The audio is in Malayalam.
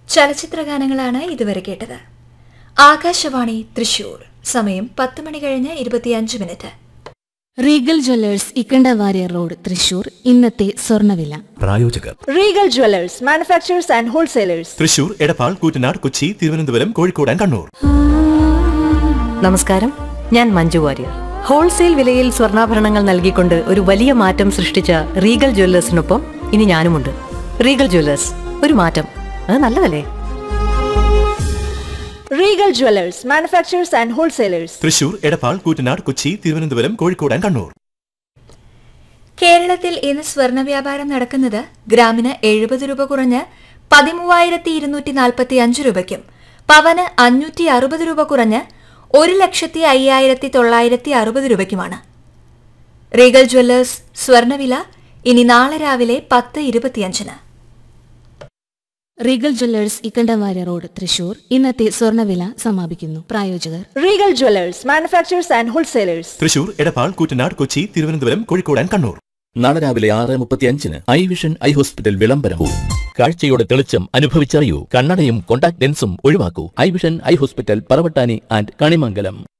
ചലച്ചിത്ര ഗാനങ്ങളാണ് ഇതുവരെ കേട്ടത് ആകാശവാണി തൃശൂർ സമയം പത്ത് മണി കഴിഞ്ഞ് ഇരുപത്തിയഞ്ച് minute Regal jewellers Ikkanda Warrier road Thrissur ഇന്നത്തെ സ്വർണ്ണവില പ്രായോജകർ Regal jewellers manufacturers and wholesalers Thrissur Edappal Koottanad Kochi Thiruvananthapuram Kozhikode and Kannur നമസ്കാരം ഞാൻ മഞ്ജു വാര്യർ ഹോൾസെയിൽ വിലയിൽ സ്വർണ്ണാഭരണങ്ങൾ നൽകിക്കൊണ്ട് ഒരു വലിയ മാറ്റം സൃഷ്ടിച്ച റീഗൽ ജ്വല്ലേഴ്സിനൊപ്പം ഇനി ഞാനുമുണ്ട് റീഗൽ ജ്വല്ലേഴ്സ് ഒരു മാറ്റം അത് നല്ലതല്ലേ Regal jewellers manufacturers and wholesalers Thrissur Edappal Koottanad Kochi Thiruvananthapuram Kozhikode and Kannur കേരളത്തിൽ ഇന്ന് സ്വർണ്ണ വ്യാപാരം നടക്കുന്നത് ഗ്രാമിന് എഴുപത് രൂപ കുറഞ്ഞ് പതിമൂവായിരത്തി ഇരുന്നൂറ്റി നാൽപ്പത്തി അഞ്ച് രൂപയ്ക്കും പവന് അഞ്ഞൂറ്റി അറുപത് രൂപ കുറഞ്ഞ് ഒരു ലക്ഷത്തി അയ്യായിരത്തി തൊള്ളായിരത്തി അറുപത് രൂപയ്ക്കുമാണ് റീഗൽ ജ്വല്ലേഴ്സ് സ്വർണ്ണവില ഇനി നാളെ രാവിലെ പത്ത് ഇരുപത്തിയഞ്ചിന് Regal jewellers Ikkanda Warrier road Thrissur ഇന്നത്തെ സ്വർണ്ണവില സമാപിക്കുന്നു പ്രായോജകർ Regal jewellers manufacturers and wholesalers Thrissur Edappal Koottanad Kochi Thiruvananthapuram Kozhikode and Kannur നാളെ രാവിലെ ആറ് മുപ്പത്തിയഞ്ചിന് ഐ വിഷൻ ഐ ഹോസ്പിറ്റൽ വിളംബരവും കാഴ്ചയുടെ തെളിച്ചം അനുഭവിച്ചറിയൂ കണ്ണടയും കോണ്ടാക്ട് ലെൻസും ഒഴിവാക്കൂ eye vision eye hospital Paravattani and Kanimangalam